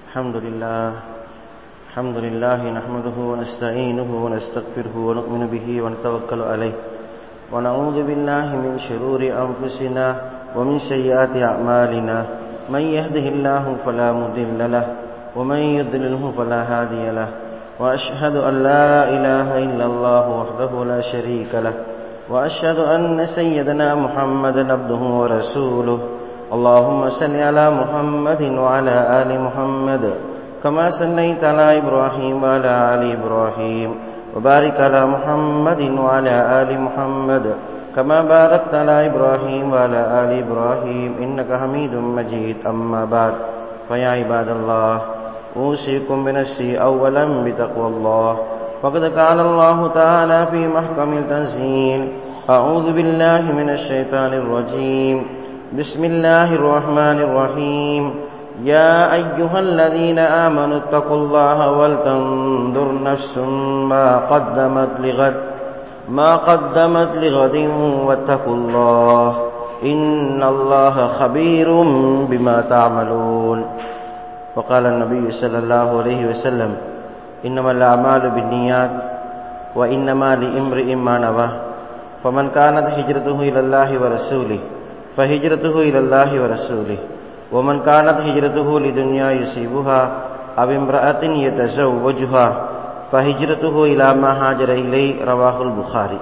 الحمد لله الحمد لله نحمده ونستعينه ونستغفره ونؤمن به ونتوكل عليه ونعوذ بالله من شرور أنفسنا ومن سيئات أعمالنا من يهده الله فلا مضل له ومن يضلله فلا هادي له وأشهد أن لا إله إلا الله وحده لا شريك له وأشهد أن سيدنا محمدا عبده ورسوله اللهم صل على محمد وعلى آل محمد كما صليت على إبراهيم وعلى آل إبراهيم وبارك على محمد وعلى آل محمد كما باركت على إبراهيم وعلى آل إبراهيم إنك حميد مجيد أما بعد فيا عباد الله أوصيكم بنفسي أولا بتقوى الله فقد قال الله تعالى في محكم التنزيل أعوذ بالله من الشيطان الرجيم بسم الله الرحمن الرحيم يا أيها الذين آمنوا اتقوا الله ولتنظر نفس ما قدمت لغد ما قدمت لغد واتقوا الله إن الله خبير بما تعملون وقال النبي صلى الله عليه وسلم إنما الأعمال بالنيات وإنما لامرئ ما نوى فمن كانت هجرته إلى الله ورسوله فهجرته إلى الله ورسوله ومن كانت هجرته لدنيا يصيبها أو امرأة يتزوجها فهجرته إلى ما هاجر إليه رواه البخاري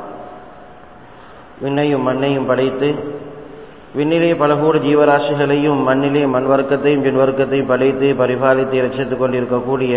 விண்ணையும் மண்ணையும் படைத்து விண்ணிலே பல கூட ஜீவராசிகளையும் மண்ணிலே மண் வர்க்கத்தையும் பின் வர்க்கத்தையும் படைத்து பரிபாலித்து ரட்சித்துக் கொண்டிருக்கக்கூடிய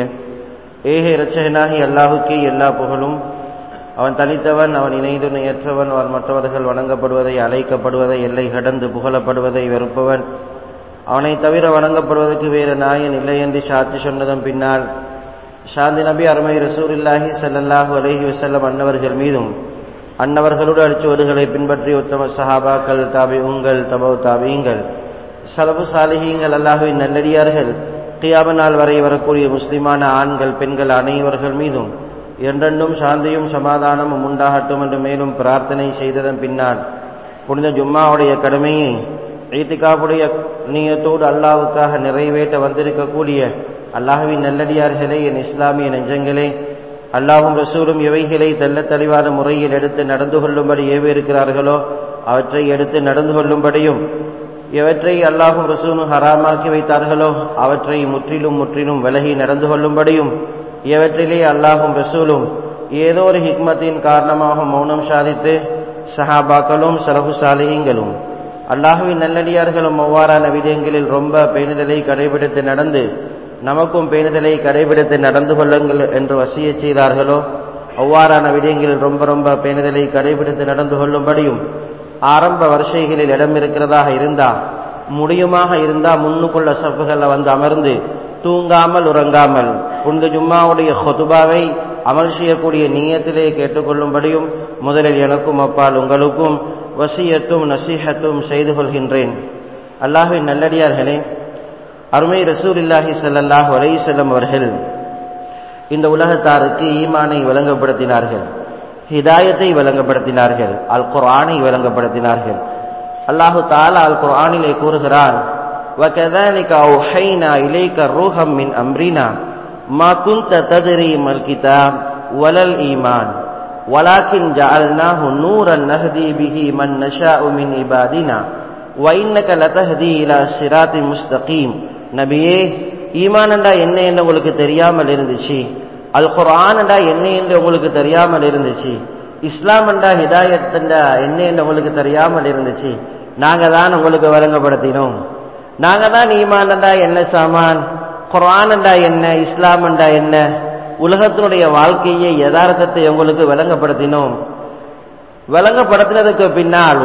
ஏக இரட்சகனாகி அல்லாஹுக்கே எல்லா புகழும் அவன் தனித்தவன் அவன் இணைதுணையற்றவன் அவன் மற்றவர்கள் வணங்கப்படுவதை அழைக்கப்படுவதை எல்லை கடந்து புகழப்படுவதை வெறுப்பவன் அவனை தவிர வணங்கப்படுவதற்கு வேறு நாயன் இல்லை என்று சாத்தி சொன்னதன் பின்னால் சாந்தி நபி அருமை ரசூரில்லாஹி சல்லாஹூ அலஹி வசல்லம் அன்னவர்கள் மீதும் அன்னவர்களோடு அடிச்சுவடுகளை பின்பற்றி உத்தம சஹாபாக்கள் தாபி உங்கள் தபோ தாபியுங்கள் சலபு சாலிஹீங்கள் அல்லாஹுவின் நல்லடியார்கள் கியாம நாள் வரை வரக்கூடிய முஸ்லிமான ஆண்கள் பெண்கள் அனைவர்கள் மீதும் என்றென்றும் சாந்தியும் சமாதானமும் உண்டாகட்டும் என்று மேலும் பிரார்த்தனை செய்ததன் பின்னால் புனித ஜும்மாவுடைய கடமையை ஈத்திகாவுடைய நீயத்தோடு அல்லாவுக்காக நிறைவேற்ற வந்திருக்கக்கூடிய அல்லாஹுவின் நல்லடியார்களே என் இஸ்லாமிய நெஞ்சங்களே அல்லாஹும் ரசூலும் எவைகளை தெல்ல தெளிவான முறையில் எடுத்து நடந்து கொள்ளும்படி ஏவிருக்கிறார்களோ அவற்றை எடுத்து நடந்து கொள்ளும்படியும் எவற்றை அல்லாஹும் ரசூலும் ஹராமாக்கி வைத்தார்களோ அவற்றை முற்றிலும் முற்றிலும் விலகி நடந்து கொள்ளும்படியும் எவற்றிலே அல்லாஹும் ரசூலும் ஏதோ ஒரு ஹிக்மத்தின் காரணமாக மௌனம் சாதித்து சஹாபாக்களும் சலகு சாலிகங்களும் அல்லாஹுவின் நல்லடியார்களும் அவ்வாறான விடயங்களில் ரொம்ப பேணுதலை கடைபிடித்து நடந்து நமக்கும் பேணுதலை கடைபிடித்து நடந்து கொள்ளுங்கள் என்று வசிய செய்தார்களோ அவ்வாறான விடயங்களில் ரொம்ப ரொம்ப பேணுதலை கடைபிடித்து நடந்து கொள்ளும்படியும் ஆரம்ப வருஷைகளில் இடம் இருக்கிறதாக இருந்தா முடியுமாக இருந்தா முன்னுக்குள்ள சப்புகளில் வந்து அமர்ந்து தூங்காமல் உறங்காமல் புனித ஜும்மாவுடைய ஹொதுபாவை அமல் செய்யக்கூடிய நீயத்திலே கேட்டுக்கொள்ளும்படியும் முதலில் எனக்கும் அப்பால் உங்களுக்கும் வசியத்தும் நசீகத்தும் செய்து கொள்கின்றேன் அல்லாஹின் நல்லடியார்களே அருமை ரசூல் இல்லாஹி சல்லாஹ் வலைசல்லம் அவர்கள் இந்த உலகத்தாருக்கு ஈமானை விளங்கப்படுத்தினார்கள் ஹிதாயத்தை விளங்கப்படுத்தினார்கள் அல் குர்ஆனை விளங்கப்படுத்தினார்கள் அல்லாஹு தாலா அல் குர்ஆனிலே கூறுகிறான் وكذلك أوحينا إليك روحا من أمرنا ما كنت تدري ما الكتاب ولا الإيمان ولكن جعلناه نورا نهدي به من نشاء من عبادنا وإنك لتهدي إلى صراط مستقيم நபியே ஈமானண்டா என்ன என்று உங்களுக்கு தெரியாமல் இருந்துச்சு அல் குரான்டா என்ன என்று உங்களுக்கு தெரியாமல் இருந்துச்சு இஸ்லாமண்டா ஹிதாயத்தண்டா என்ன என்று உங்களுக்கு தெரியாமல் இருந்துச்சு நாங்க தான் உங்களுக்கு வழங்கப்படுத்தினோம் நாங்க தான் ஈமானண்டா என்ன சாமான் குரானண்டா என்ன இஸ்லாமண்டா என்ன உலகத்தினுடைய வாழ்க்கையை யதார்த்தத்தை உங்களுக்கு விளங்கப்படுத்தினோம் விளங்கப்படுத்தினதுக்கு பின்னால்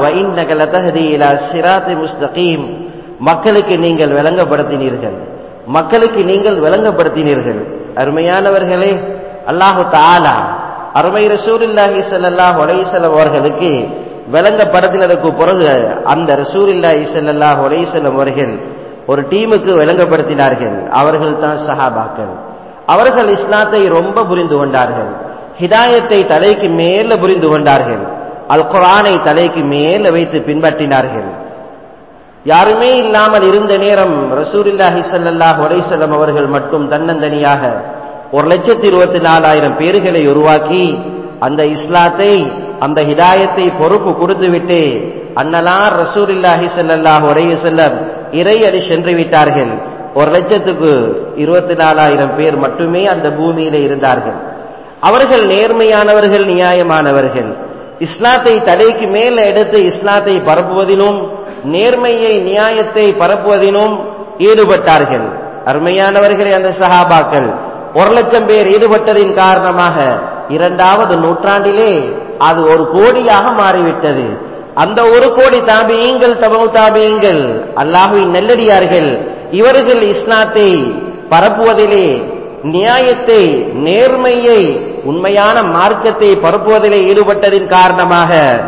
சிராத்தி முஸ்தகீம் மக்களுக்கு நீங்கள் விளங்கப்படுத்தினீர்கள் மக்களுக்கு நீங்கள் விளங்கப்படுத்தினீர்கள் அருமையானவர்களே அல்லாஹு தாலா அருமை ரசூரில்லாஹி சல்லாஹ் ஒலைசலம் அவர்களுக்கு விளங்கப்படுத்தினதுக்கு பிறகு அந்த ரசூரில்லாஹி சல்லாஹ் ஒலைசலம் அவர்கள் ஒரு டீமுக்கு விளங்கப்படுத்தினார்கள் அவர்கள் தான் சஹாபாக்கள் அவர்கள் இஸ்லாத்தை ரொம்ப புரிந்து கொண்டார்கள் ஹிதாயத்தை தலைக்கு மேல புரிந்து கொண்டார்கள் அல் குரானை தலைக்கு மேல வைத்து பின்பற்றினார்கள் யாருமே இல்லாமல் இருந்த நேரம் ரசூலில்லாஹி ஸல்லல்லாஹு அலைஹி வஸல்லம் அவர்கள் மட்டும் தன்னந்தனியாக ஒரு லட்சத்தி இருபத்தி நாலாயிரம் பேர்களை உருவாக்கி அந்த இஸ்லாத்தை அந்த ஹிதாயத்தை பொறுப்பு கொடுத்துவிட்டு அன்னலார் ரசூலில்லாஹி ஸல்லல்லாஹு அலைஹி வஸல்லம் இறை அடி சென்று விட்டார்கள் ஒரு லட்சத்துக்கு இருபத்தி நாலாயிரம் பேர் மட்டுமே அந்த பூமியில இருந்தார்கள் அவர்கள் நேர்மையானவர்கள் நியாயமானவர்கள் இஸ்லாத்தை தலைக்கு மேல எடுத்து இஸ்லாத்தை பரப்புவதிலும் நேர்மையை நியாயத்தை பரப்புவதிலும் ஈடுபட்டார்கள் அருமையானவர்களே அந்த சஹாபாக்கள் ஒரு லட்சம் பேர் ஈடுபட்டதின் காரணமாக இரண்டாவது நூற்றாண்டிலே அது ஒரு கோடியாக மாறிவிட்டது அந்த ஒரு கோடி தாபியங்கள் தபு தாபியங்கள் அல்லாஹுவின் நெல்லடியார்கள் இவர்கள் இஸ்லாத்தை பரப்புவதிலே நியாயத்தை நேர்மையை உண்மையான மார்க்கத்தை பரப்புவதிலே ஈடுபட்டதின் காரணமாக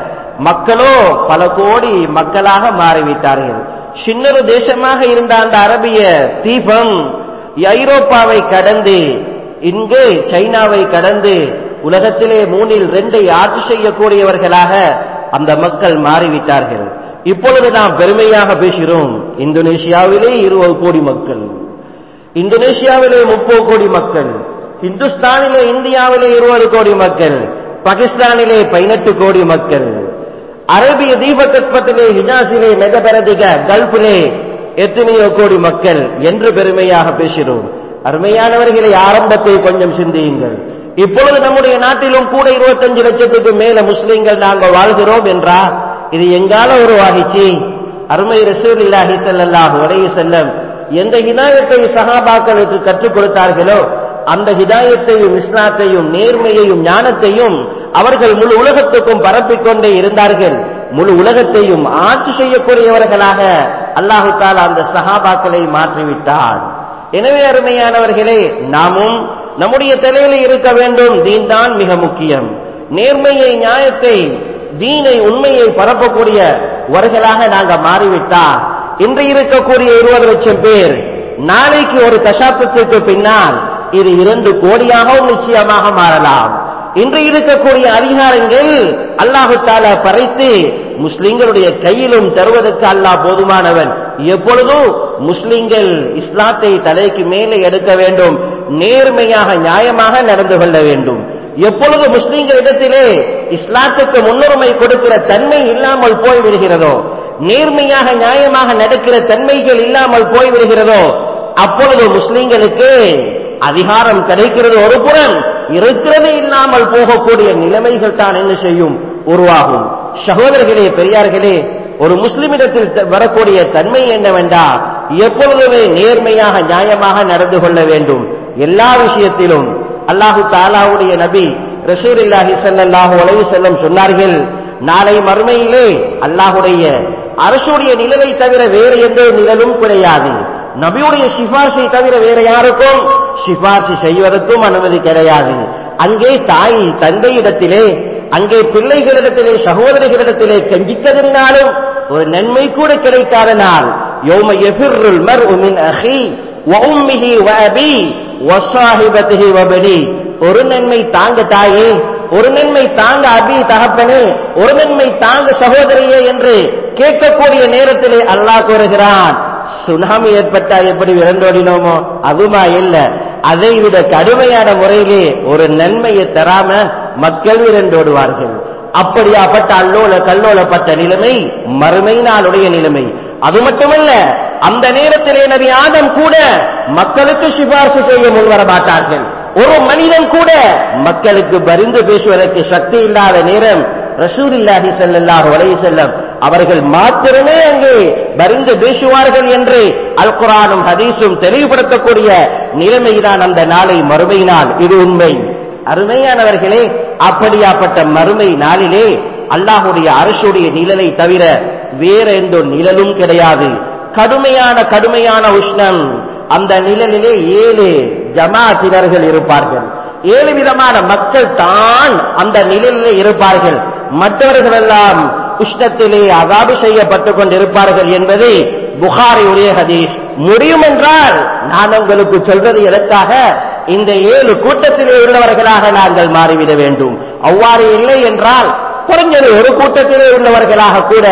மக்களோ பல கோடி மக்களாக மாறிவிட்டார்கள் சின்னொரு தேசமாக இருந்த அந்த அரபிய தீபம் ஐரோப்பாவை கடந்து இங்கு சைனாவை கடந்து உலகத்திலே மூணில் ரெண்டை ஆட்சி செய்யக்கூடியவர்களாக அந்த மக்கள் மாறிவிட்டார்கள் இப்பொழுது நாம் பெருமையாக பேசுகிறோம் இந்தோனேஷியாவிலே இருபது கோடி மக்கள் இந்தோனேஷியாவிலே முப்பது கோடி மக்கள் இந்துஸ்தானிலே இந்தியாவிலே இருபது கோடி மக்கள் பாகிஸ்தானிலே பதினெட்டு கோடி மக்கள் அரபிய தீபகற்பத்திலே ஹிஜாஸிலே மெகபரதிக கல்ஃபிலே எத்தனையோ கோடி மக்கள் என்று பெருமையாக பேசுகிறோம் அருமையானவர்களை ஆரம்பத்தை கொஞ்சம் சிந்தியுங்கள் இப்பொழுது நம்முடைய நாட்டிலும் கூட இருபத்தஞ்சு லட்சத்துக்கு மேல முஸ்லிம்கள் நாங்கள் வாழ்கிறோம் என்றா இது எங்கால உருவாகிச்சு அருமை ரசூல் இல்லாஹி செல்லல்லாஹு உடைய செல்லம் எந்த ஹிதாயத்தை சஹாபாக்களுக்கு கற்றுக் கொடுத்தார்களோ அந்த ஹிதாயத்தையும் இஸ்லாத்தையும் நேர்மையையும் ஞானத்தையும் அவர்கள் முழு உலகத்துக்கும் பரப்பிக் கொண்டே இருந்தார்கள் முழு உலகத்தையும் ஆட்சி செய்யக்கூடியவர்களாக அல்லாஹு தாலா அந்த சஹாபாக்களை மாற்றிவிட்டார் எனவே அருமையானவர்களே நாமும் நம்முடைய தலையில இருக்க வேண்டும் தீன் தான் மிக முக்கியம் நேர்மையை நியாயத்தை தீனை உண்மையை பரப்பக்கூடியவர்களாக நாங்க மாறிவிட்டா இன்று இருக்கக்கூடிய இருபது லட்சம் பேர் நாளைக்கு ஒரு தசாப்தத்திற்கு பின்னால் இது இரண்டு கோடியாகவும் நிச்சயமாக மாறலாம் இன்று இருக்கக்கூடிய அதிகாரங்கள் அல்லாஹு தாலா பறைத்து முஸ்லிம்களுடைய கையிலும் தருவதற்கு அல்லாஹ் போதுமானவன் எப்பொழுதும் முஸ்லிம்கள் இஸ்லாத்தை தலைக்கு மேலே எடுக்க வேண்டும் நேர்மையாக நியாயமாக நடந்து கொள்ள வேண்டும் எப்பொழுது முஸ்லிம்களிடத்திலே இஸ்லாத்துக்கு முன்னுரிமை கொடுக்கிற தன்மை இல்லாமல் போய்விடுகிறதோ நேர்மையாக நியாயமாக நடக்கிற தன்மைகள் இல்லாமல் போய்விடுகிறதோ அப்பொழுது முஸ்லிம்களுக்கு அதிகாரம் கிடைக்கிறது ஒரு புறம் இருக்கிறது இல்லாமல் போகக்கூடிய நிலைமைகள் தான் என்ன செய்யும் உருவாகும் சகோதரர்களே பெரியார்களே ஒரு முஸ்லிமிடத்தில் வரக்கூடிய தன்மை என்னவென்றா எப்பொழுதுமே நேர்மையாக நியாயமாக நடந்து கொள்ள வேண்டும் எல்லா விஷயத்திலும் அல்லாஹு தாலாவுடைய நபி ரசூலில்லாஹி ஸல்லல்லாஹு அலைஹி வஸல்லம் சொன்னார்கள் நாளை மறுமையிலே அல்லாஹுடைய அரசுடைய நிழலை தவிர வேறு எந்த நிழலும் கிடையாது நபியுடைய சிபார்சை தவிர வேற யாருக்கும் சிபார்சு செய்வதற்கும் அனுமதி கிடையாது அங்கே தாய் தந்தையிடத்திலே அங்கே பிள்ளைகளிடத்திலே சகோதரிகளிடத்திலே கெஞ்சிக்கதறினாலும் ஒரு நன்மை கூட கிடைக்காத நாள் யோம எஃபிர்ருல் மர் உமின் அஹி வஉம்மிஹி வஅபி வசாஹிபத்திஹி வபனி ஒரு நன்மை தாங்க தாயே ஒரு நன்மை தாங்க அபி தகப்பனே ஒரு நன்மை தாங்க சகோதரியே என்று கேட்கக்கூடிய நேரத்திலே அல்லாஹ் கூறுகிறான் சுனாமி ஏற்பட்டா எப்படி விரண்டோடினோமோ அதுமா இல்ல அதை விட கடுமையான முறையிலே ஒரு நன்மையை தராம மக்கள் விரண்டோடுவார்கள் அப்படியாப்பட்ட அல்லோல கல்லோலப்பட்ட நிலைமை மறுமை நாளுடைய நிலைமை அது மட்டுமல்ல அந்த நேரத்திலே நபி ஆதம் கூட மக்களுக்கு சிபார்சு செய்ய முன்வர மாட்டார்கள் ஒரு மனிதன் கூட மக்களுக்கு பரிந்து பேசுவதற்கு சக்தி இல்லாத நேரம் ரசூலில்லாஹி ஸல்லல்லாஹு அலைஹி வஸல்லம் அவர்கள் மாத்திரமே அங்கே பரிந்து பேசுவார்கள் என்று அல் குரானும் ஹதீஸும் தெளிவுபடுத்தக்கூடிய நிலைமைதான் அந்த நாளை மறுமை நாள் இது உண்மை அருமையானவர்களே அப்படியாப்பட்ட மறுமை நாளிலே அல்லாஹுடைய அரசுடைய நிழலை தவிர வேற எந்த நிழலும் கிடையாது கடுமையான கடுமையான உஷ்ணம் அந்த நிழலிலே ஏழு ஜமாத்தினர்கள் இருப்பார்கள் ஏழு விதமான மக்கள் தான் அந்த நிழலிலே இருப்பார்கள் மற்றவர்கள் எல்லாம் உஷ்ணத்திலே அகாபு செய்யப்பட்டுக் கொண்டிருப்பார்கள் என்பது புகாரியுடைய ஹதீஸ் முடியும் என்றால் நான் உங்களுக்கு சொல்வது எதற்காக இந்த ஏழு கூட்டத்திலே உள்ளவர்களாக நாங்கள் மாறிவிட வேண்டும் அவ்வாறு இல்லை என்றால் குறைஞ்சது ஒரு கூட்டத்திலே உள்ளவர்களாக கூட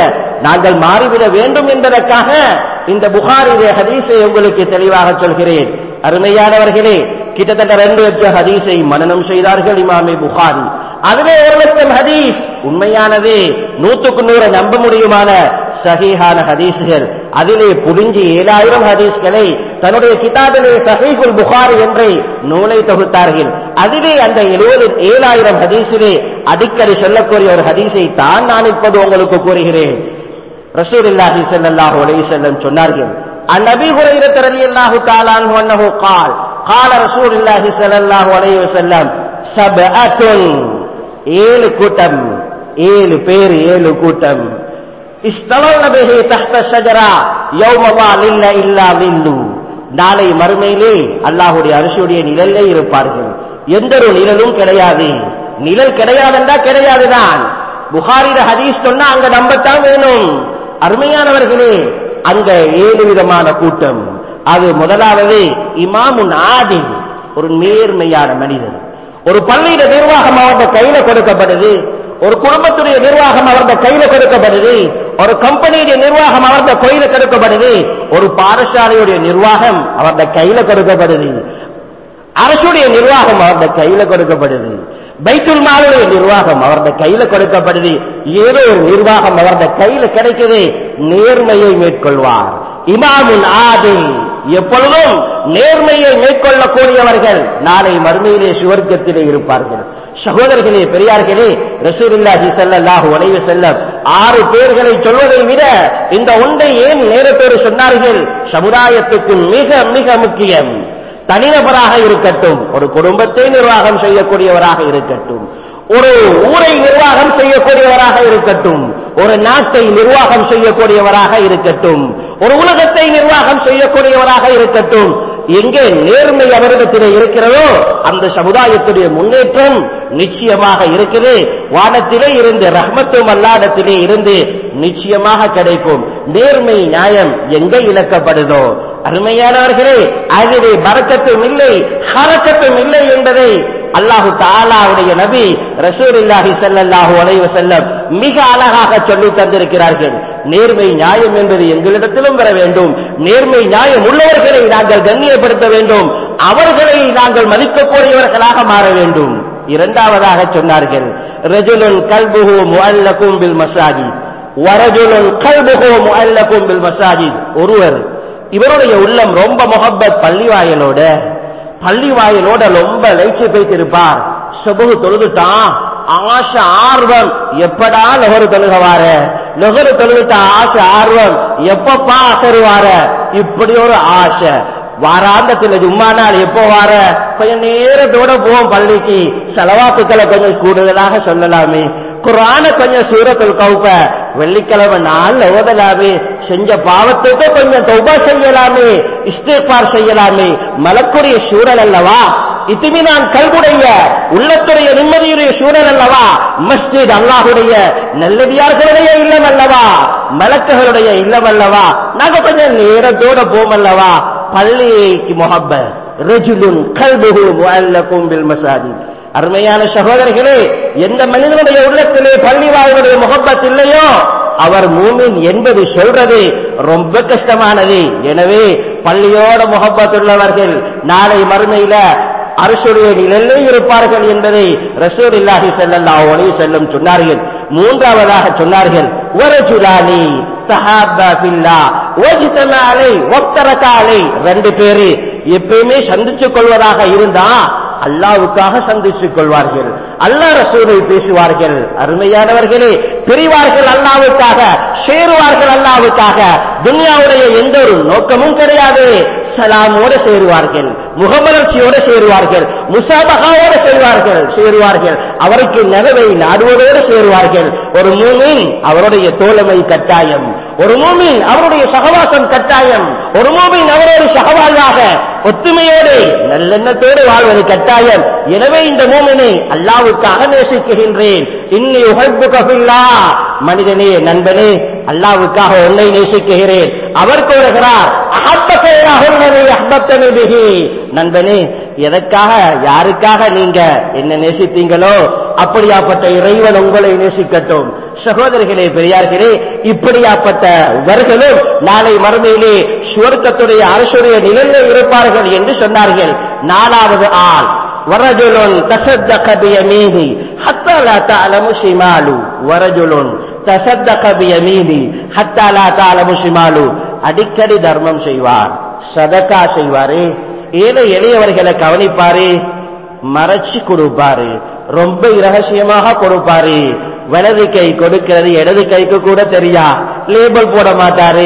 நாங்கள் மாறிவிட வேண்டும் என்பதற்காக இந்த புகாரிலே ஹதீஸை உங்களுக்கு தெளிவாக சொல்கிறேன் அருமையானவர்களே கிட்டத்தட்ட ரெண்டு லட்சம் ஹதீஸை மனனம் செய்தார்கள் இமாமே புகாரி அதுவே ஒரு லட்சம் ஹதீஸ் உண்மையானது நூத்துக்கு நூறு நம்ப முடியுமான சஹீஹான ஹதீஸ்கள் அதிலே புரிஞ்சு ஏழாயிரம் ஹதீஸ்களை தன்னுடைய கிதாபிலே சஹீஹுல் புகாரி என்ற நூலை தொகுத்தார்கள் அதிலே அந்த எழுபது ஏழாயிரம் ஹதீஸிலே அடிக்கடி சொல்லக்கூடிய ஒரு ஹதீஸை தான் நான் இப்போது உங்களுக்கு கூறுகிறேன் ரசூலுல்லாஹி ஸல்லல்லாஹு அலைஹி வஸல்லம் சொன்னார்கள் அந்நபி ஹுரைரத் ரலியல்லாஹு தஆலா அன்ஹு அன்னஹு قال قال رسول الله صلى الله عليه وسلم سبعة ஏழு கூட்டம் ஏழு பேர் ஏழு கூட்டம் இஸ்தலல்ல பிஹி தஹ்த ஷஜரா யௌம லா லில்ல இல்லா லில்லு நாளை மறுமையிலே அல்லாஹ்வுடைய அரிசியுடைய நிழல்லே இருப்பார்கள் எந்த ஒரு நிழலும் கிடையாது நிழல் கிடையாதுன்றா கிடையாதுதான் புகாரில ஹதீஸ் சொன்னா அங்க நம்பத்தான் வேணும் அருமையானவர்களே அங்க ஏழு விதமான கூட்டம் அது முதலாவது இமாமுன் ஆதில் ஒரு நேர்மையான மனிதன் ஒரு பள்ளியிட நிர்வாகம் அவருடைய கையில கொடுக்கப்படுது ஒரு குடும்பத்துடைய நிர்வாகம் அவருடைய கையில கொடுக்கப்படுது ஒரு கம்பெனியுடைய நிர்வாகம் அவருடைய கையில கொடுக்கப்படுது ஒரு பாடசாலையுடைய நிர்வாகம் அவருடைய கையில கொடுக்கப்படுது அரசுடைய நிர்வாகம் அவருடைய கையில கொடுக்கப்படுது பைத்துல் மாலுடைய நிர்வாகம் அவருடைய கையில கொடுக்கப்படுது ஏதோ ஒரு நிர்வாகம் அவருடைய கையில கிடைக்குது நேர்மையை மேற்கொள்வார் இமாமுன் ஆதில் எப்பொழுதும் நேர்மையை மேற்கொள்ளக்கூடியவர்கள் நாளை மறுமையிலே சுவர்க்கத்திலே இருப்பார்கள் சகோதரர்களே பெரியார்களே ரசூலுல்லாஹி ஸல்லல்லாஹு அலைஹி வஸல்லம் ஆறு பேர்களை சொல்வதை விட இந்த ஒன்றை ஏன் நேரத்தோடு சொன்னார்கள் சமுதாயத்துக்கு மிக மிக முக்கியம் தனிநபராக இருக்கட்டும் ஒரு குடும்பத்தை நிர்வாகம் செய்யக்கூடியவராக இருக்கட்டும் ஒரு ஊரை நிர்வாகம் செய்யக்கூடியவராக இருக்கட்டும் ஒரு நாட்டை நிர்வாகம் செய்யக்கூடியவராக இருக்கட்டும் ஒரு உலகத்தை நிர்வாகம் செய்யக்கூடியவராக இருக்கட்டும் எங்கே நேர்மை அவரிடத்திலே இருக்கிறதோ அந்த சமுதாயத்துடைய முன்னேற்றம் நிச்சயமாக இருக்குது வானத்திலே இருந்து ரஹ்மத்தும் அல்லாடத்திலே இருந்து நிச்சயமாக கிடைக்கும் நேர்மை நியாயம் எங்கே இழக்கப்படுதோ அருமையானவர்களே அதிலே பறக்கத்தும் இல்லை ஹரக்கத்தும் இல்லை என்பதை அல்லாஹு தாலாவுடைய நபி ரசூலுல்லாஹி ஸல்லல்லாஹு அலைஹி வஸல்லம் மிக அழகாக சொல்லி தந்திருக்கிறார்கள் நேர்மை நியாயம் என்பது எங்களிடத்திலும் வர வேண்டும் நேர்மை நியாயம் உள்ளவர்களை நாங்கள் கண்ணியப்படுத்த வேண்டும் அவர்களை நாங்கள் மதிக்கக்கூடியவர்களாக மாற வேண்டும் இரண்டாவதாக சொன்னார்கள் ரஜுலுன் கல்புஹு முஅல்லகும் பில் மசாஜித் வரஜுலுன் கல்புஹு முஅல்லகும் பில் மசாஜித் ஒருவர் இவருடைய உள்ளம் ரொம்ப முகப்பத் பள்ளி வாயலோட பள்ளி வாயிலோட ரொம்ப லைச்சு வைத்திருப்பார் செபுகு தொழுதுட்டான் ஆசை ஆர்வம் எப்படா லொகரு தொழுகவார லொகரு தொழுதுட்டா ஆசை ஆர்வம் எப்பப்பா அசருவார இப்படி ஒரு ஆசை வாராந்தத்தில் ஜும்மா நாள் எப்போ வார கொஞ்சம் நேரத்தோட போவோம் பள்ளிக்கு செலவாக்குக்களை கொஞ்சம் கூடுதலாக சொல்லலாமே குரான கொஞ்சம் சூரத்துல் கவுப்ப வெள்ளிக்கிழமை நாள்ல ஓதலாமே செஞ்ச பாவத்துக்கு கொஞ்சம் தௌபா செய்யலாமே இஸ்திஃபார் செய்யலாமே மலக்குரிய சூழல் அல்லவா இத்திமினான் கல்குடைய உள்ளத்துடைய நிம்மதியுடைய சூழல் அல்லவா மஸ்ஜித் அல்லாஹுடைய நல்லடியார்களுடைய இல்லம் அல்லவா மலக்குகளுடைய இல்லம் அல்லவா நாங்க கொஞ்சம் நேரத்தோட போம் அல்லவா பள்ளிக்கு முகப்ப ரஜுலுன் கல்புகு முஅல்லகும் பில் மசாஜித் அருமையான சகோதரர்களே எந்த மனிதனுடைய உள்ளத்திலே பள்ளி வாழ்வுடைய முகப்பத் இல்லையோ அவர் மூமின் என்பது சொல்றது ரொம்ப கஷ்டமானது எனவே பள்ளியோட முகப்பத் உள்ளவர்கள் நாளை மறுமையில அரசுடைய நிலையிலே இருப்பார்கள் என்பதை ரசூல் இல்லாஹி ஸல்லல்லாஹு அலைஹி செல்லும் சொன்னார்கள் மூன்றாவதாக சொன்னார்கள் வரஜுலானி தஹாபா பில்லா வஜ்தமா அலை வக்தரக அலை ரெண்டு பேரு எப்பயுமே சந்திச்சுக் கொள்வதாக இருந்தா அல்லாவுக்காக சந்திச்சுக் கொள்வார்கள் அல்லா ரசூலை பேசுவார்கள் அருமையானவர்களே பிரிவார்கள் அல்லாவுக்காக சேருவார்கள் அல்லாவுக்காக துன்யாவுடைய எந்த ஒரு நோக்கமும் கிடையாது சலாமோடு சேருவார்கள் முகமலர்ச்சியோடு சேருவார்கள் முசாபகாவோடு செய்வார்கள் சேருவார்கள் அவருக்கு நகவை நாடுவதோடு சேருவார்கள் ஒரு மூமின் அவருடைய தோழமை கட்டாயம் ஒரு மூமின் அவருடைய சகவாசம் கட்டாயம் ஒரு மூமின் அவரோடு சகவாழ்வாக ஒத்துமையோடு நல்லெண்ணத்தோடு வாழ்வது கட்டாயம் எனவே இந்த மூமினை அல்லாவுக்காக நேசிக்குகின்றேன் இன்னி உகழ்பு கபில்லா மனிதனே நண்பனே அல்லாவுக்காக உன்னை நேசிக்குகிறேன் அவர் கூறுகிறார் நண்பனே எதற்காக யாருக்காக நீங்க என்ன நேசித்தீங்களோ அப்படியாப்பட்ட இறைவன் உங்களை நேசிக்கட்டும் சகோதரிகளே பெரியார்களே இப்படியாப்பட்டவர்களும் நாளை மறுமையிலே சுவர்க்கத்துடைய அரசுடைய நிலையிலே இருப்பார்கள் என்று சொன்னார்கள் நாலாவது ஆள் ورجل تصدق بيمينه حتى لا تعلم شماله ورجل تصدق بيمينه حتى لا تعلم شماله அடிக்கடி தர்மம் செய்வார் சதக்கா செய்வாரு ஏழை எளியவர்களை கவனிப்பாரு மறைச்சு கொடுப்பாரு ரொம்ப இரகசியமாக கொடுப்பாரு வலது கை கொடுக்கிறது இடது கைக்கு கூட தெரியா லேபிள் போட மாட்டாரு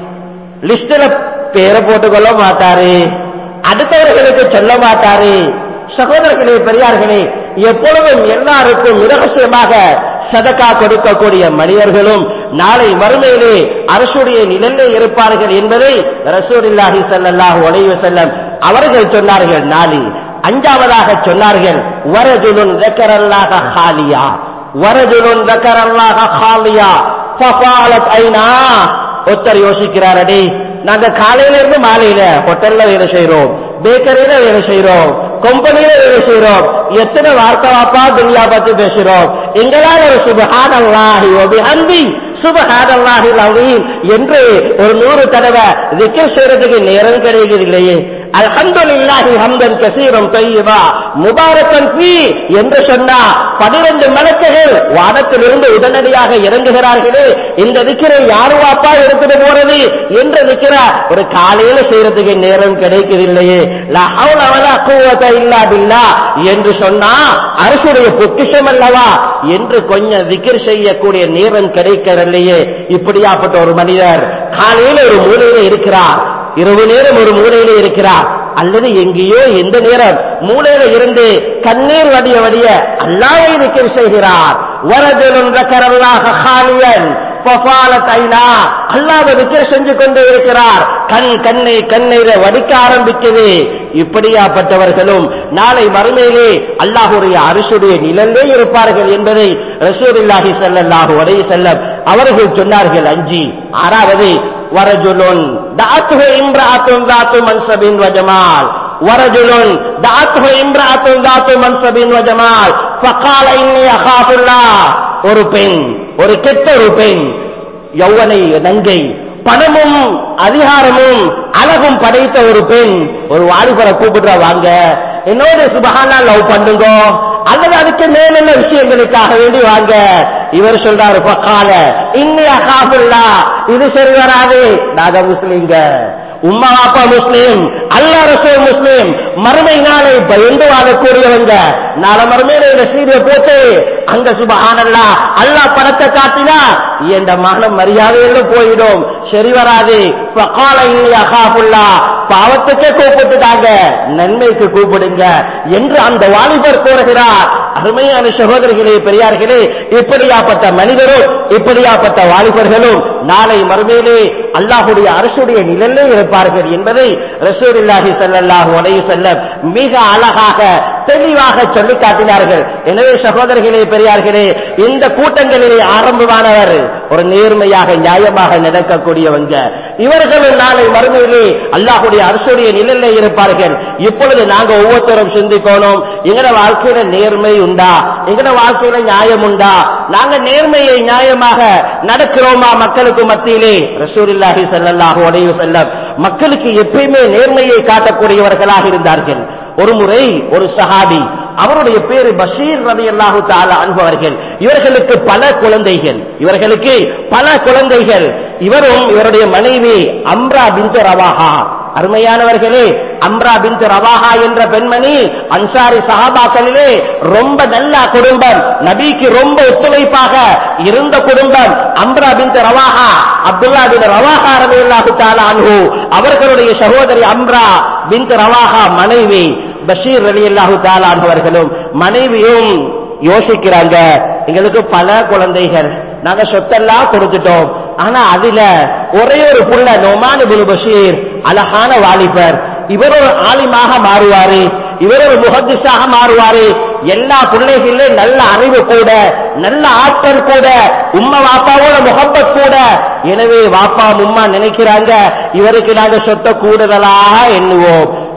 லிஸ்ட்ல பேரை போட்டுக்கொள்ள மாட்டாரு அடுத்தவர்களுக்கு சொல்ல மாட்டாரு சகோதரர்களே பெரியார்களே எப்பொழுதும் எல்லாருக்கும் இரகசியமாக சதக்கா கொடுக்கக்கூடிய மனிதர்களும் நாளை மறுமையிலே அரசுடைய நிலையிலே இருப்பார்கள் என்பதை ரசூலில்லாஹி ஸல்லல்லாஹு அலைஹி வஸல்லம் அவர்கள் சொன்னார்கள் நாளி அஞ்சாவதாக சொன்னார்கள் வரஜுலுன் ذكرல்லாஹ ஹாலியா வரஜுலுன் ذكرல்லாஹ ஹாலியா ஃபஃபாலத் ஐனா ஒருத்தர் யோசிக்கிறார் அடே நாங்க காலையில இருந்து மாலையில ஹோட்டல்ல வேலை செய்யறோம் பேக்கரியில வேலை செய்யறோம் கம்பெனியில வேலை செய்யறோம் எத்தனை வார்த்தை வாப்பா துனியா பத்தி பேசுறோம் எங்களால் ஒரு சுபஹான் அல்லாஹி ஒபிஹந்தி சுபஹான் அல்லாஹி லவீம் என்று ஒரு நூறு தடவை திக்கர் செய்யறதுக்கு நேரம் கிடைக்கிறதில்லையே அல்ஹம்துலில்லாஹி ஹம்தன் கசீரம் தையிபா முபாரக்கன் ஃபீ என்று சொன்னா பனிரெண்டு மலக்குகள் வானத்திலிருந்து உடனடியாக இறங்குகிறார்களே இந்த திக்கிரை யாரு வாப்பா எடுத்துட்டு போறது என்று நிக்கிறா ஒரு காலையில செய்யறதுக்கு நேரம் கிடைக்கவில்லையே லா ஹவுல வலா குவத இல்லா பில்லா என்று சொன்னா அரசுடைய பொக்கிஷம் அல்லவா என்று கொஞ்சம் திக்கிர் செய்யக்கூடிய நேரம் கிடைக்கவில்லையே இப்படியாப்பட்ட ஒரு மனிதர் காலையில ஒரு மூலையில இருக்கிறார் இரவு நேரம் ஒரு மூலையில இருக்கிறார் அல்லது எங்கேயோ எந்த நேரம் மூலையில இருந்து கண்ணீர் வடிய வடிய அல்லாஹ்வை நிக்கர் செய்கிறார் வரஜலுன் ذكرல்லாஹ خاليا ففالت عينا அல்லாஹ்வை நிக்கர் செஞ்சு கொண்டே இருக்கிறார் கண் கண்ணை கண்ணீர வடிக்க ஆரம்பிக்குது இப்படியாப்பட்டவர்களும் நாளை மறுமையிலே அல்லாஹுடைய அரசுடைய நிழலே இருப்பார்கள் என்பதை ரசூலுல்லாஹி ஸல்லல்லாஹு அலைஹி வஸல்லம் அவர்கள் சொன்னார்கள் அஞ்சி ஆறாவது ورجل دعته امرأة ذات منصب وجمال ورجل دعته امرأة ذات منصب وجمال فقال إني أخاف الله ஒரு பெண் ஒரு கெட்ட ஒரு பெண் யௌவனை நங்கை பணமும் அதிகாரமும் அழகும் படைத்த ஒரு பெண் ஒரு வாலிபரை கூப்பிடுறா வாங்க என்னோட சுபஹானா லவ் பண்ணுங்க அல்லது அதுக்கு மேலுள்ள விஷயங்களுக்காக வேண்டி வாங்க இவர் சொல்றாரு பக்கால இன்னி அகாபுல்லா இது சரி வராது நாங்க முஸ்லீங்க உம்மா அப்பா முஸ்லீம் அல்லா ரசூல் முஸ்லீம் மறுமை நாளை பயந்து வாழக்கூடியவங்க நாள மறுமையில இந்த சீரிய போட்டு அங்க சுபஹானல்லா அல்லா படத்தை காட்டினா என்ற மகனம் மரியாதையில போயிடும் சரி வராது பக்கால இன்னி அகாபுல்லா பாவத்துக்கே கூப்பிட்டுட்டாங்க நன்மைக்கு கூப்பிடுங்க என்று அந்த வாலிபர் கூறுகிறார் அருமையான சகோதரிகளே பெரியார்களே இப்படியாப்பட்ட மனிதரும் இப்படியாப்பட்ட வாலிபர்களும் நாளை மறுமையிலே அல்லாஹுடைய அரசுடைய நிழலே இருப்பார்கள் என்பதை ரசூலுல்லாஹி ஸல்லல்லாஹு அலைஹி வஸல்லம் மிக அழகாக தெளிவாக சொல்லி காட்டினார்கள் எனவே சகோதரர்களே பெரியார்களே இந்த கூட்டங்களிலே ஆரம்பமானவர் ஒரு நேர்மையாக நியாயமாக நடக்கக்கூடியவங்க இவர்களும் நாளை மறுமையிலே அல்லாஹுடைய அரசுடைய நிழலே இருப்பார்கள் இப்பொழுது நாங்க ஒவ்வொருத்தரும் சிந்திக்கணும் எங்கட வாழ்க்கையில நேர்மை உண்டா எங்கட வாழ்க்கையில நியாயம் உண்டா நாங்க நேர்மையை நியாயமாக நடக்கிறோமா மக்களுக்கு மத்தியிலே ரசூலில்லாஹி ஸல்லல்லாஹு அலைஹி வஸல்லம் மக்களுக்கு எப்பயுமே நேர்மையை காட்டக்கூடியவர்களாக இருந்தார்கள் ஒரு முறை ஒரு சஹாபி அவருடைய பேரு பஷீர் ரதி அல்லாஹு தாலா அன்பவர்கள் இவர்களுக்கு பல குழந்தைகள் இவர்களுக்கு பல குழந்தைகள் இவரும் இவருடைய மனைவி அம்ரா பிந்து ரவாஹா அருமையானவர்களே அம்ரா பிந்து ரவாஹா என்ற பெண்மணி அன்சாரி சஹாபாக்களிலே ரொம்ப நல்ல குடும்பம் நபிக்கு ரொம்ப ஒத்துழைப்பாக இருந்த குடும்பம் அம்ரா பிந்து ரவாஹா அப்துல்லா பின் ரவாஹா ரவி அல்லாஹு தாலா அன்ஹு அவர்களுடைய சகோதரி அம்ரா பிந்து ரவாஹா மனைவி பஷீர் அலி அல்லாஹு தாலான் அவர்களும் மனைவியும் யோசிக்கிறாங்க எங்களுக்கு பல குழந்தைகள் நாங்க சொத்தெல்லாம் கொடுத்துட்டோம் ஆனா அதுல ஒரே ஒரு புள்ள நொமான் பின் பஷீர் அழகான வாலிபர் இவர் ஒரு ஆலிமாக மாறுவாரு இவர் ஒரு முகத்திஸாக மாறுவாரு எல்லா பிள்ளைகளிலும் நல்ல அறிவு கூட நல்ல ஆற்றல் கூட உம்மா வாப்பாவோட முகப்பத் கூட எனவே வாப்பா உம்மா நினைக்கிறாங்க இவருக்கு நாங்க சொத்த கூடுதலாக எண்ணுவோம்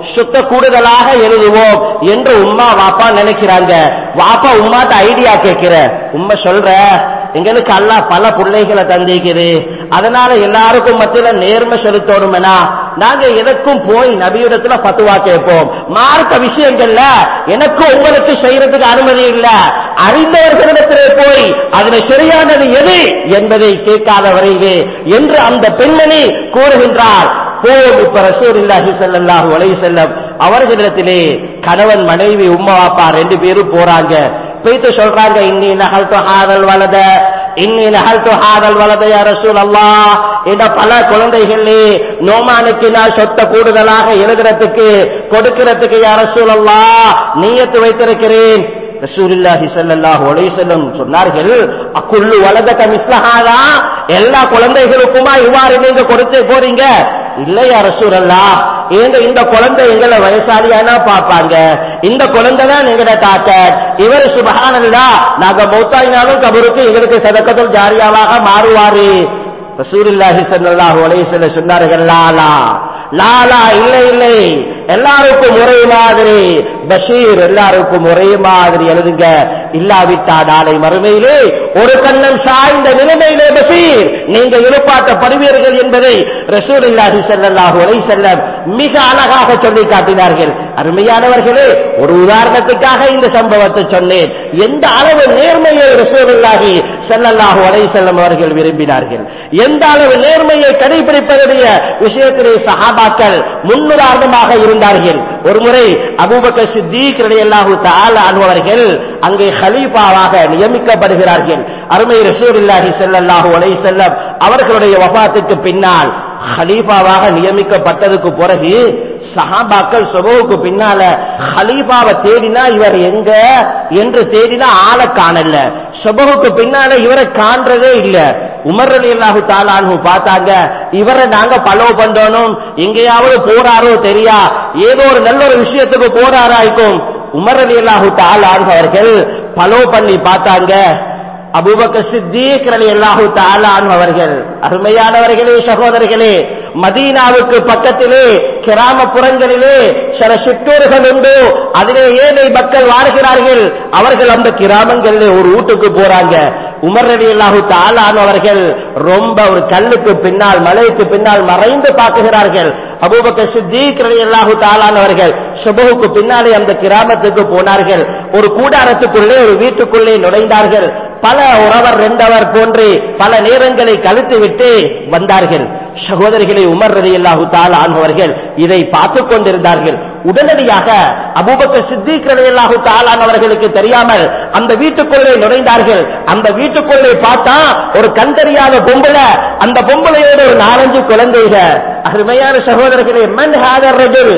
சுத்த கூடுதலாக எழுதுவோம் என்று உம்மா வாப்பா நினைக்கிறாங்க வாப்பா உம்மாட்ட ஐடியா கேட்கிற உம்மா சொல்ற எங்களுக்கு அல்லாஹ் பல பிள்ளைகளை தந்திக்குது அதனால எல்லாருக்கும் மத்தியில நேர்மை செலுத்தணும்னா நாங்க எதற்கும் போய் நபியிடத்துல பத்துவா கேட்போம் மார்க்க விஷயங்கள்ல எனக்கும் உங்களுக்கு செய்யறதுக்கு அனுமதி இல்ல அறிந்தவர்களிடத்திலே போய் அதுல சரியானது எது என்பதை கேட்காத வரைவே என்று அந்த பெண்மணி கூறுகின்றார் போம் இப்ப ரசூலுல்லாஹி ஸல்லல்லாஹு அலைஹி வஸல்லம் அவர்களிடத்திலே கணவன் மனைவி உம்மா அப்பா ரெண்டு பேரும் போறாங்க போயிட்டு சொல்றாங்க இன்னி நகல்து ஹாதல் வலத இன்னி நகல்து ஹாதல் வலத யா ரசூல் அல்லாஹ் இந்த பல குழந்தைகளே நோமானுக்கு நான் சொத்த கூடுதலாக எழுதுறதுக்கு கொடுக்கிறதுக்கு யா ரசூல் அல்லாஹ் நீயத்து வைத்திருக்கிறேன் ரசூலுல்லாஹி ஸல்லல்லாஹு அலைஹி வஸல்லம் சொன்னார்கள் அக்குள்ளு வலதக மிஸ்லஹாதா எல்லா குழந்தைகளுக்குமா இவ்வாறு நீங்க கொடுத்து போறீங்க இல்லையா ரசூலல்லா ஏங்க இந்த குழந்தை எங்களை வயசாலியானா பாப்பாங்க இந்த குழந்தை தான் எங்கட தாத்த இவர் சுபஹானல்லா நாங்க மௌத்தாயினாலும் கபருக்கு எங்களுக்கு சதக்கத்துல் ஜாரியாவாக மாறுவாரு ரசூலுல்லாஹி ஸல்லல்லாஹு அலைஹி வஸல்லம் சொன்னார்கள் லாலா லாலா இல்லை இல்லை எல்லாருக்கும் ஒரே மாதிரி பஷீர் எல்லாருக்கும் ஒரே மாதிரி எழுதுங்க இல்லாவிட்டா நாளை மறுமையிலே ஒரு கண்ணம் சாய்ந்த நிலைமையிலே பஷீர் நீங்க எழுப்பாட்டப்படுவீர்கள் என்பதை ரசூலுல்லாஹி ஸல்லல்லாஹு அலைஹி வஸல்லம் மிக அழகாக சொல்லி காட்டினார்கள் அருமையானவர்களே ஒரு உதாரணத்துக்காக இந்த சம்பவத்தை சொன்னேன் எந்த அளவு நேர்மையை ரசூலுல்லாஹி ஸல்லல்லாஹு அலைஹி வஸல்லம் அவர்கள் விரும்பினார்கள் எந்த அளவு நேர்மையை கடைபிடிப்பதுடைய விஷயத்திலே சஹாபாக்கள் முன்னுதாரணமாக இருந்தார்கள் ஒருமுறை அபூபக்கர் சித்திக் ரலியல்லாஹு தஆலா அன்வர்கள் அங்கே ஹலீஃபாவாக நியமிக்கப்படுகிறார்கள் அருமை ரசூலுல்லாஹி ஸல்லல்லாஹு அலைஹி வஸல்லம் அவர்களுடைய வஃபாத்துக்கு பின்னால் ஹலீஃபாவாக நியமிக்கப்பட்டதுக்கு பிறகு சஹாபாக்கள் சுபவுக்கு பின்னால ஹலீஃபாவை தேடினா இவர் எங்க என்று தேடினா ஆளை காணல சுபவுக்கு பின்னால இவரை காண்றதே இல்ல உமர் அலி அல்லாஹு தாலானு பார்த்தாங்க இவரை நாங்க பலோ பண்றோம் எங்கேயாவது போறாரோ தெரியா ஏதோ ஒரு நல்ல ஒரு விஷயத்துக்கு போறாராய்க்கும் உமர் அலி அல்லாஹு தாலான் அவர்கள் பலோ பண்ணி பார்த்தாங்க அபூபக்கர் சித்தீக் ரலியல்லாஹு தஆலா அன்ஹு அவர்கள் அருமையானவர்களே சகோதரர்களே மதீனாவுக்கு பக்கத்திலே கிராமப்புறங்களிலே சில சிற்றூர்கள் உண்டு அதிலே ஏழை மக்கள் வாழ்கிறார்கள் அவர்கள் அந்த கிராமங்களிலே ஒரு வீட்டுக்கு போறாங்க உமர் ரலியல்லாஹு தஆலா அன்ஹு அவர்கள் ரொம்ப ஒரு கல்லுக்கு பின்னால் மலைக்கு பின்னால் மறைந்து பார்க்குகிறார்கள் அபூபக்கர் சித்தீக் ரலியல்லாஹு தஆலா அன்ஹு அவர்கள் சுபஹுக்கு பின்னாலே அந்த கிராமத்துக்கு போனார்கள் ஒரு கூடாரத்துக்குள்ளே ஒரு வீட்டுக்குள்ளே நுழைந்தார்கள் பல உறவர் ரெண்டவர் போன்று பல நேரங்களை கழித்து விட்டு வந்தார்கள் சகோதரிகளை உமர் ரதி அல்லாஹு தாலா அவர்கள் இதை பார்த்துக் கொண்டிருந்தார்கள் உடனடியாக அபூபக்கர் சித்திக் ரதி அல்லாஹு தாலான் அவர்களுக்கு தெரியாமல் அந்த வீட்டுக்குள்ளே நுழைந்தார்கள் அந்த வீட்டுக்குள்ளே பார்த்தா ஒரு கண் தெரியாத பொம்பளை அந்த பொம்பளையோட ஒரு நாலஞ்சு குழந்தைக அருமையான சகோதரர்களே மன் ஹாதர் ரஜுல்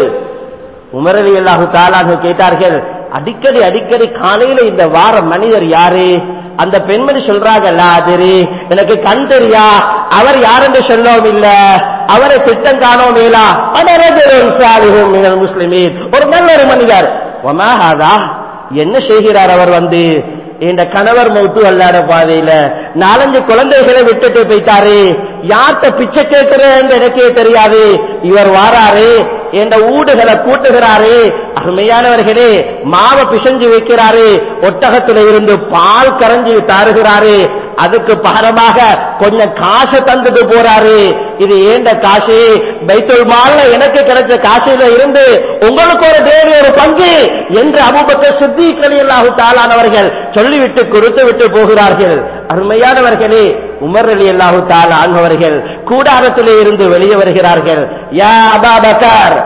உமர் அலி அல்லாஹு தாலாக கேட்டார்கள் அடிக்கடி அடிக்கடி காலையில இந்த வார மனிதர் யாரு அந்த பெண்மணி சொல்றாங்கல்ல அது எனக்கு கண் தெரியா அவர் யாரென்று சொல்லவும் இல்ல அவரை திட்டம் காணோம் இல்லா முஸ்லிமீன் ஒரு நல்ல ஒரு மனிதர் ஒமாஹாதா என்ன செய்கிறார் அவர் வந்து என் கணவர் மௌத்து அல்லாட பாதையில நாலஞ்சு குழந்தைகளை விட்டுட்டு போயிட்டாரு யார்கிட்ட பிச்சை கேட்கிறேன் எனக்கே தெரியாது இவர் வாராரு என்ற ஊடுகளை கூட்டுகிறாரு அருமையானவர்களே மாவை பிசைஞ்சு வைக்கிறாரு ஒட்டகத்துல இருந்து பால் கரைஞ்சி தாருகிறாரு அதுக்கு பகரமாக கொஞ்சம் காசை தந்துட்டு போறாரு இது ஏண்ட காசு பைத்துல் மால்ல எனக்கு கிடைச்ச காசுல இருந்து உங்களுக்கு ஒரு தேவை ஒரு பங்கு என்று அபுபக்க சித்தி கலியல்லாஹு தாளானவர்கள் சொல்லிவிட்டு கொடுத்து விட்டு போகிறார்கள் அருமையானவர்களே உமர் அலி அல்லாஹு தாலா அவர்கள் கூடாரத்திலே இருந்து வெளியே வருகிறார்கள் யா அபாபக்கர்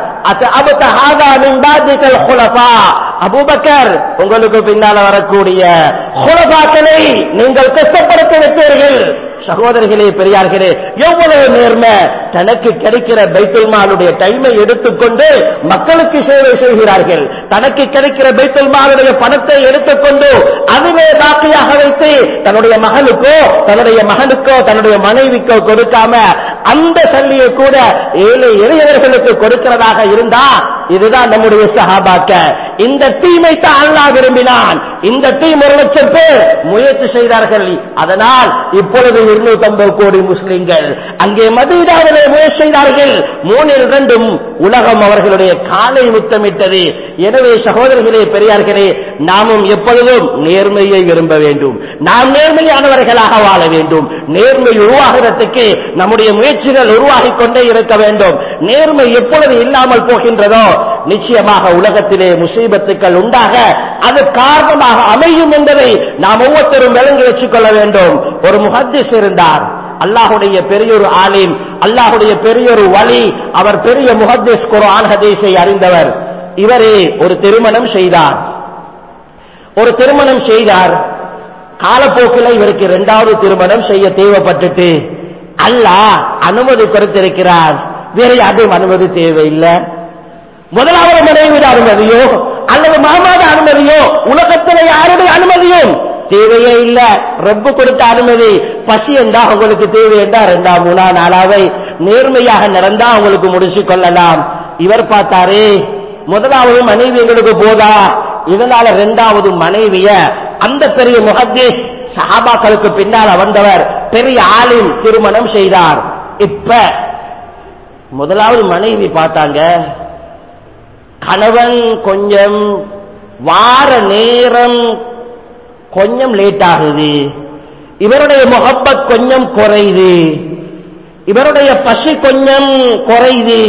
அபூபக்கர் உங்களுக்கு பின்னால வரக்கூடிய ஹுலபாக்களை நீங்கள் கஷ்டப்படுத்தி வைத்தீர்கள் சகோதரர்களே பெரியார்களே எவ்வளவு நேர்மை தனக்கு கிடைக்கிற பைத்துல் மாலுடைய டைமை எடுத்துக்கொண்டு மக்களுக்கு சேவை செய்கிறார்கள் தனக்கு கிடைக்கிற பைத்துல் மாலுடைய பணத்தை எடுத்துக்கொண்டு அதுவே பாக்கியாக வைத்து தன்னுடைய மகனுக்கோ தன்னுடைய மகனுக்கோ தன்னுடைய மனைவிக்கோ கொடுக்காம அந்த சல்லியை கூட ஏழை எளியவர்களுக்கு கொடுக்கிறதாக இருந்தா இதுதான் நம்முடைய சஹாபாக்க இந்த தீமை தான் அல்லாஹ் விரும்பினான் இந்த டீம் ஒரு லட்சம் பேர் முயற்சி செய்தார்கள் அதனால் இப்பொழுது இருநூத்தி ஐம்பது கோடி முஸ்லிம்கள் அங்கே மதீனாவிலே முயற்சி செய்தார்கள் மூணில் இரண்டும் உலகம் அவர்களுடைய காலை முத்தமிட்டது எனவே சகோதரர்களே பெரியார்களே நாமும் எப்பொழுதும் நேர்மையை விரும்ப வேண்டும் நாம் நேர்மையானவர்களாக வாழ வேண்டும் நேர்மை உருவாகிறதுக்கு நம்முடைய முயற்சிகள் உருவாகிக் கொண்டே இருக்க வேண்டும் நேர்மை எப்பொழுது இல்லாமல் போகின்றதோ நிச்சயமாக உலகத்திலே முசீபத்துக்கள் உண்டாக அது காரணமாக அமையும் என்பதை நாம் ஒவ்வொருத்தரும் விளங்கி வச்சுக் கொள்ள வேண்டும் ஒரு முஹத்திஸ் இருந்தார் அல்லாஹுடைய பெரியொரு ஆலிம் அல்லாஹுடைய பெரியொரு வழி அவர் பெரிய முஹத்திஸ் குர்ஆன் ஹதீஸை அறிந்தவர் இவரே ஒரு திருமணம் செய்தார் ஒரு திருமணம் செய்தார் காலப்போக்கில் இவருக்கு இரண்டாவது திருமணம் செய்ய தேவைப்பட்டுட்டு அல்லாஹ் அனுமதி கொடுத்திருக்கிறார் வேற யாருக்கும் அனுமதி தேவையில்லை முதலாவது மனைவிட அனுமதியோ அல்லது மாமாத அனுமதியோ உலகத்தில் யாருடைய அனுமதியும் தேவையே இல்ல ரப்பு கொடுத்த அனுமதி பசி என்றா உங்களுக்கு தேவை என்றா ரெண்டாம் மூணா நாளாவை நேர்மையாக நடந்தா உங்களுக்கு முடிச்சு கொள்ளலாம் இவர் பார்த்தாரே முதலாவது மனைவி எங்களுக்கு போதா இதனால இரண்டாவது மனைவிய அந்த பெரிய முஹத்தீஸ் சஹாபாக்களுக்கு பின்னால வந்தவர் பெரிய ஆலிம் திருமணம் செய்தார் இப்ப முதலாவது மனைவி பார்த்தாங்க கணவன் கொஞ்சம் வார நேரம் கொஞ்சம் லேட் ஆகுது இவருடைய முகப்பத் கொஞ்சம் குறையுது இவருடைய பசி கொஞ்சம் குறையுது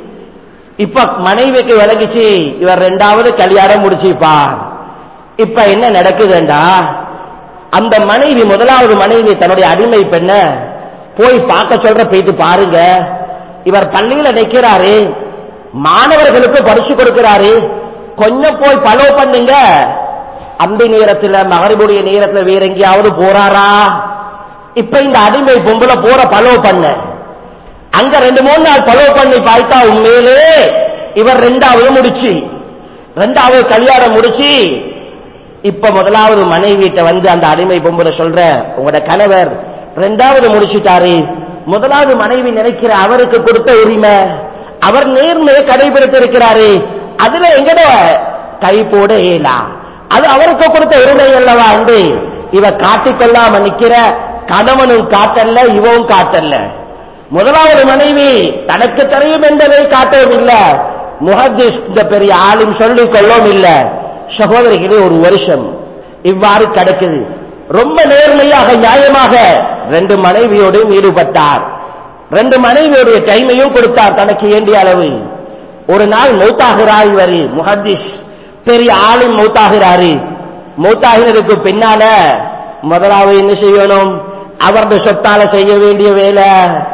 இப்ப மனைவிக்கு விளங்கிச்சு இவர் ரெண்டாவது கல்யாணம் முடிச்சுப்பார் இப்ப என்ன நடக்குதுண்டா அந்த மனைவி முதலாவது மனைவி தன்னுடைய அடிமை பெண்ண போய் பார்க்க சொல்ற போயிட்டு பாருங்க இவர் பள்ளியில நிக்கிறாரு மாணவர்களுக்கு பரிசு கொடுக்கிறாரு கொஞ்சம் போய் பலோ பண்ணுங்க அந்த நேரத்துல மகரிபுடைய நேரத்துல வேற எங்கேயாவது போறாரா இப்ப இந்த அடிமை பொம்பளை போற பலோ பண்ண அங்க ரெண்டு மூணு நாள் பலோ பண்ணி பார்த்தா உண்மையிலே இவர் ரெண்டாவது முடிச்சு ரெண்டாவது கல்யாணம் முடிச்சு இப்ப முதலாவது மனைவிட்ட வந்து அந்த அடிமை பொம்பளை சொல்ற உங்களோட கணவர் ரெண்டாவது முடிச்சுட்டாரு முதலாவது மனைவி நினைக்கிற அவருக்கு கொடுத்த உரிமை அவர் நேர்மையை கடைபிடித்திருக்கிறாரு அதுல எங்கட கை போட இயலா அது அவருக்கு கொடுத்த உரிமை அல்லவா என்று இவ காட்டிக்கொள்ளாம நிக்கிற கணவனும் காட்டல்ல இவவும் காட்டல்ல முதலாவது மனைவி தனக்கு தெரியும் என்பதை காட்டவும் இல்ல முஹத்திஸ் இந்த பெரிய ஆளும் சொல்லிக் கொள்ளவும் இல்ல சகோதரிகளே ஒரு வருஷம் இவ்வாறு கிடக்குது ரொம்ப நேர்மையாக நியாயமாக ரெண்டு மனைவியோடும் ஈடுபட்டார் ரெண்டு மனைவியோடைய டைமையும் கொடுத்தார் தனக்கு வேண்டிய அளவு ஒரு நாள் மௌத்தாகிறார் இவர் முஹத்திஸ் பெரிய ஆளும் மௌத்தாகிறாரு மௌத்தாகினதுக்கு பின்னால முதலாவது என்ன செய்யணும் அவருடைய சொத்தால செய்ய வேண்டிய வேலை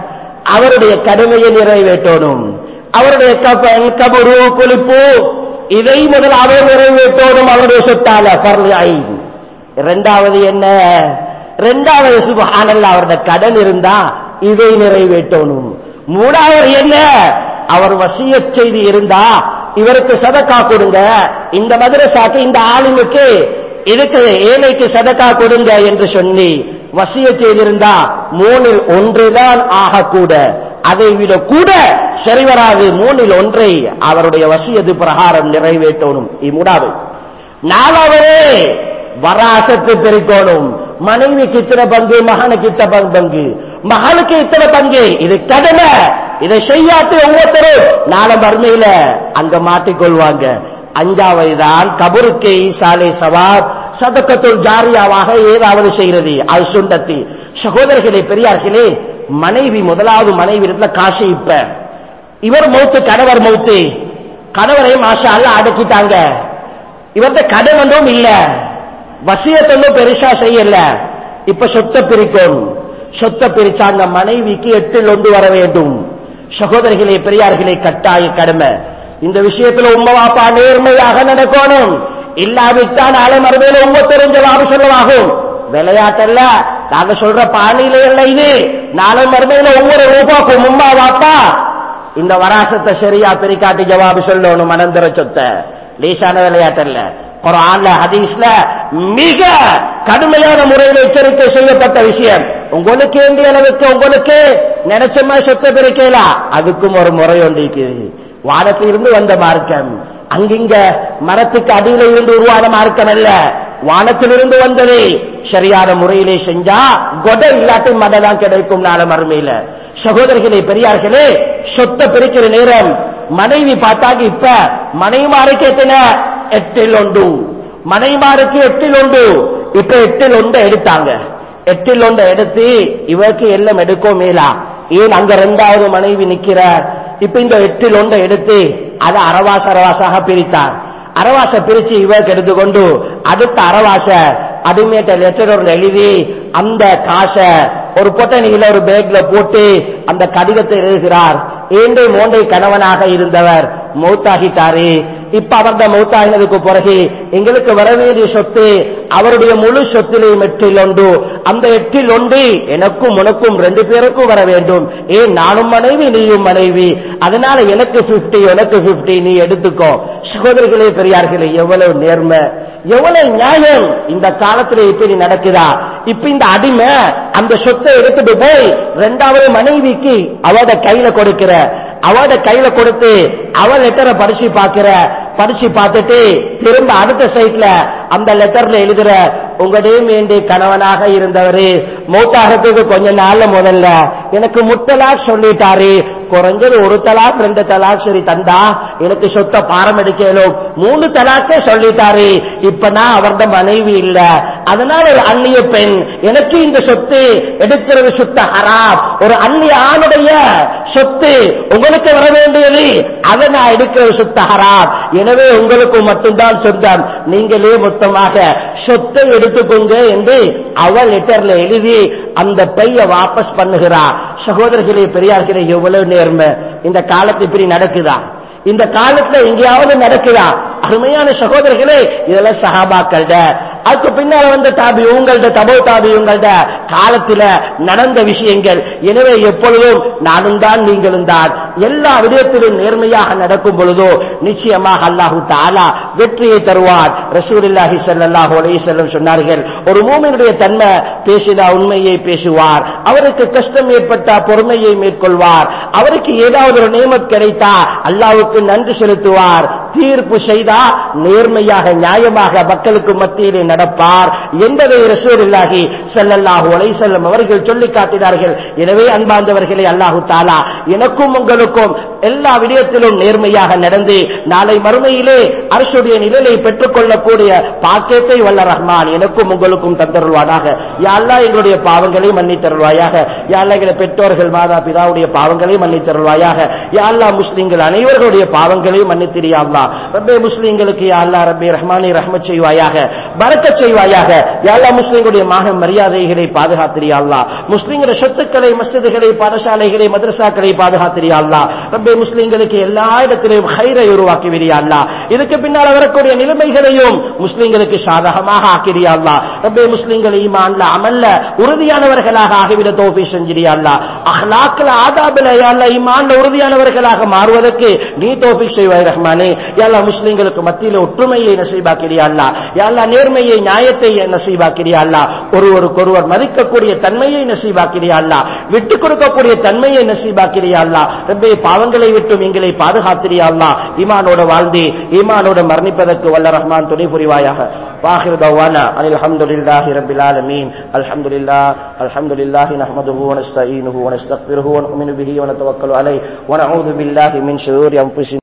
அவருடைய கடமையை நிறைவேற்றணும் அவருடைய கப- கபரு குளிப்பு இதை முதலாவது நிறைவேற்றணும் அவருடைய சொத்தால பர்லி ஐன் இரண்டாவது என்ன இரண்டாவது சுபஹானல்ல அவருடைய கடன் இருந்தா இதை நிறைவேற்றணும் மூணாவது என்ன அவர் வசிய செய்தி இருந்தா இவருக்கு சதக்கா கொடுங்க இந்த மதரசாக்கு இந்த ஆளுமுக்கு இதுக்கு ஏழைக்கு சதக்கா கொடுங்க என்று சொல்லி வசிய செய்திருந்தா மூணில் ஒன்றுதான் ஆகக்கூட அதை விட கூட சரி வராது மூணில் ஒன்றை அவருடைய வசியது பிரகாரம் நிறைவேற்றணும் இம்முடாது நாலாவது வராசத்து பெருக்கணும் மனைவிக்கு இத்தனை பங்கு மகனுக்கு இத்தனை பங்கு மகனுக்கு இத்தனை பங்கு இது கடமை இதை செய்யாட்டு ஒவ்வொருத்தரும் நாளை மறுமையில அங்க மாட்டிக்கொள்வாங்க அஞ்சாவது தான் கபருக்கு ஈசாலை சவாப் சதக்கத்துள் ஜாரியாவாக ஏதாவது செய்கிறது அது சுண்டத்தி சகோதரர்களே பெரியார்களே மனைவி முதலாவது மனைவி இடத்துல காசு இப்ப இவர் மௌத்து கணவர் மௌத்து கணவரை மாஷா அல்ல அடக்கிட்டாங்க இவர்கிட்ட கடன் ஒன்றும் இல்ல வசியத்தொன்னும் பெருசா செய்யல இப்ப சொத்தை பிரிக்கும் சொத்தை பிரிச்சா அந்த மனைவிக்கு எட்டில் ஒன்று வர வேண்டும் சகோதரிகளே பெரியார்களே கட்டாய கடமை இந்த விஷயத்துல உண்மை வாப்பா நேர்மையாக நடக்கணும் இல்லாவிட்டால் நாளை மறுமையில ஒவ்வொருத்தரும் ஜவாபு சொல்லவாகும் விளையாட்டல்ல நாங்க சொல்ற பாணியில இல்ல இது நாளை மறுமையில ஒவ்வொரு ரூபாக்கும் உம்மா வாப்பா இந்த வராசத்தை சரியா பிரிக்காட்டி ஜவாபு சொல்லணும் மனந்திர சொத்தை லேசான விளையாட்டல்ல குரான்ல ஹதீஸ்ல மிக கடுமையான முறையில் எச்சரிக்கை செய்யப்பட்ட விஷயம் உங்களுக்கு வேண்டிய அளவுக்கு உங்களுக்கு நினைச்ச மாதிரி சொத்தை பிரிக்கலாம் அதுக்கும் ஒரு முறை ஒன்று இருக்குது வானத்திலிருந்து வந்த மார்க்கம் அங்கிங்க மரத்துக்கு அடியில இருந்து உருவான மார்க்கம் அல்ல வானத்திலிருந்து வந்தது சரியான முறையிலே செஞ்சா கொட இல்லாட்டி மடை தான் கிடைக்கும் நாள மறுமையில சகோதரர்களே பெரியார்களே சொத்தை பிரிக்கிற நேரம் மனைவி பார்த்தாங்க இப்ப மனைவிமாருக்கு எத்தனை எட்டில் ஒன்று மனைவிமாருக்கு எட்டில் ஒன்று இப்ப எட்டில் ஒன்று எடுத்தாங்க எட்டில் ஒன்றை எடுத்து இவருக்கு எல்லாம் எடுக்கோ மேலா ஏன் அங்க ரெண்டாவது மனைவி நிக்கிறார் இப்ப இந்த எட்டில் ஒன்றை எடுத்து அதை அரவாச அரவாசாக பிரித்தார் அரவாச பிரிச்சு இவருக்கு எடுத்துக்கொண்டு அடுத்த அரவாச அதுமேட்ட லெட்டர் ஒன்று எழுதி அந்த காசை ஒரு பொட்டணியில ஒரு பேக்ல போட்டு அந்த கடிதத்தை எழுதுகிறார் ஏண்டை மோண்டை கணவனாக இருந்தவர் மௌத்தாகிட்டாரு இப்ப அவர்த மௌத்தாகினதுக்கு பிறகு எங்களுக்கு வர வேண்டிய சொத்து அவருடைய முழு சொத்திலையும் எட்டில் ஒன்று அந்த எட்டில் ஒன்று எனக்கும் உனக்கும் ரெண்டு பேருக்கும் வர வேண்டும் ஏன் நானும் மனைவி நீயும் மனைவி அதனால எனக்கு 50 உனக்கு 50 நீ எடுத்துக்கோ சகோதரிகளே பெரியார்களே எவ்வளவு நேர்மை எவ்வளவு நியாயம் இந்த காலத்துல இப்படி நடக்குதா இப்ப இந்த அடிமை அந்த சொத்தை எடுத்துட்டு போய் ரெண்டாவது மனைவிக்கு அவட கையில கொடுக்கிற அவட கையில கொடுத்து அவ லெட்டரை படிச்சு பாக்குற படிச்சு பார்த்துட்டு திரும்ப அடுத்த சைட்ல அந்த லெட்டர்ல எழுதுற உங்களுடைய வேண்டிய கணவனாக இருந்தவரு மௌத்தாகத்துக்கு கொஞ்ச நாள்ல முதல்ல எனக்கு முத்தலாக் சொல்லிட்டாரு குறைஞ்சது ஒரு தலாக் ரெண்டு தலாக் சரி தந்தா எனக்கு சொத்த பாரம் எடுக்கலும் மூணு தலாக்கே சொல்லிட்டாரு இப்ப நான் அவரது மனைவி இல்ல அதனால ஒரு அந்நிய பெண் எனக்கு இந்த சொத்து எடுக்கிறது சுத்த ஹராம் ஒரு அந்நிய ஆணுடைய சொத்து உங்களுக்கு வர வேண்டியது அதை நான் எடுக்கிறது சுத்த ஹராம் எனவே உங்களுக்கு மட்டும்தான் சொந்தம் நீங்களே மொத்தமாக சொத்தை எடுத்துக்கோங்க என்று அவள் லெட்டர்ல எழுதி அந்த பைய வாபஸ் பண்ணுகிறார் சகோதரர்களே பெரியார்களே எவ்வளவு நேர்மை இந்த காலத்து இப்படி நடக்குதா இந்த காலத்துல எங்கேயாவது நடக்குதா அருமையான சகோதரர்களே இதெல்லாம் சஹாபாக்கள்ட அதுக்கு பின்னால வந்த தாபி உங்கள்ட தபோ தாபி உங்கள்ட காலத்துல நடந்த விஷயங்கள் எனவே எப்பொழுதும் நானும் தான் நீங்களும் தான் எல்லா விதத்திலும் நேர்மையாக நடக்கும் பொழுதோ நிச்சயமாக அல்லாஹு தாலா வெற்றியை தருவார் ரசூலுல்லாஹி ஸல்லல்லாஹு அலைஹி வஸல்லம் சொன்னார்கள் ஒரு மூமினுடைய தன்மை பேசினா உண்மையை பேசுவார் அவருக்கு கஷ்டம் ஏற்பட்டா பொறுமையை மேற்கொள்வார் அவருக்கு ஏதாவது ஒரு நியமத் கிடைத்தா அல்லாஹ்வுக்கு நன்றி செலுத்துவார் தீர்ப்பு செய்தா நேர்மையாக நியாயமாக மக்களுக்கு மத்தியிலே நடப்பார் என்பதை ரசூலுல்லாஹி ஸல்லல்லாஹு அலைஹி வஸல்லம் அவர்கள் சொல்லி காட்டினார்கள் எனவே அன்பார்ந்தவர்களே அல்லாஹு தாலா எனக்கும் உங்களுக்கும் எல்லா விடயத்திலும் நேர்மையாக நடந்து நாளை மறுமையிலே அரசுடைய நிழலை பெற்றுக் கொள்ளக்கூடிய பாக்கியத்தை வல்ல ரஹ்மான் எனக்கும் உங்களுக்கும் தந்தருள்வானாக யாழ்லா எங்களுடைய பாவங்களை மன்னித்தருள்வாயாக யாழ்லா எங்களுடைய பெற்றோர்கள் மாதா பிதாவுடைய பாவங்களை மன்னித்தருள்வாயாக யாழ்லா முஸ்லிம்கள் அனைவர்களுடைய பாவங்களை மன்னித்திரியாள்லா ரப்பே முஸ்லிம்களுக்கு யாழ்லா ரப்பே ரஹ்மானை ரஹ்மத் செய்வாயாக பரக்கச் செய்வாயாக யாழ்லா முஸ்லிம்களுடைய மாக மரியாதைகளை பாதுகாத்திரியாள்லா முஸ்லிம்களுடைய சொத்துக்களை மஸ்ஜிதுகளை பாடசாலைகளை மதரசாக்களை பாதுகாத்திரியாள்லா ரப்பே முஸ்லிம்களுக்கு எல்லா இடத்திலையும் ஹைரை உருவாக்கி விரியாள்லா இதுக்கு பின்னால் வரக்கூடிய நிலைமைகளையும் முஸ்லிம்களுக்கு சாதகமாக ஆக்கிறியாள்லா ரப்பே முஸ்லிம்கள் ஈமான்ல அமல்ல உறுதியானவர்களாக ஆகிவிட தோப்பி செஞ்சிரியாள்லா அஹ்லாக்ல ஆதாபில யாழ்லா ஈமான்ல உறுதியானவர்களாக மாறுவதற்கு நீ தோப்பி செய்வாய் ரஹ்மானே யாழ்லா முஸ்லிம்களுக்கு மத்தியில ஒற்றுமையை நசீபாக்கிறியாள்லா யாழ்லா நேர்மையை நியாயத்தை நசீபாக்கிறியாள்லா ஒருவருக்கொருவர் மதிக்கக்கூடிய தன்மையை நசீபாக்கிறியாள்லா விட்டுக் கொடுக்கக்கூடிய தன்மையை நசீபாக்கிறியாள்லா ரப்பே பாவங்களை விட்டும் எங்களை பாதுகாத்திரியாள்லா ஈமானோட வாழ்ந்து ஈமானோட மரணிப்பதற்கு வல்ல ரஹ்மான் துணை புரிவாயாக واخر دعوانا ان الحمد لله رب العالمين الحمد لله الحمد لله نحمده ونستعينه ونستغفره ونؤمن به ونتوكل عليه ونعوذ بالله من شرور انفسنا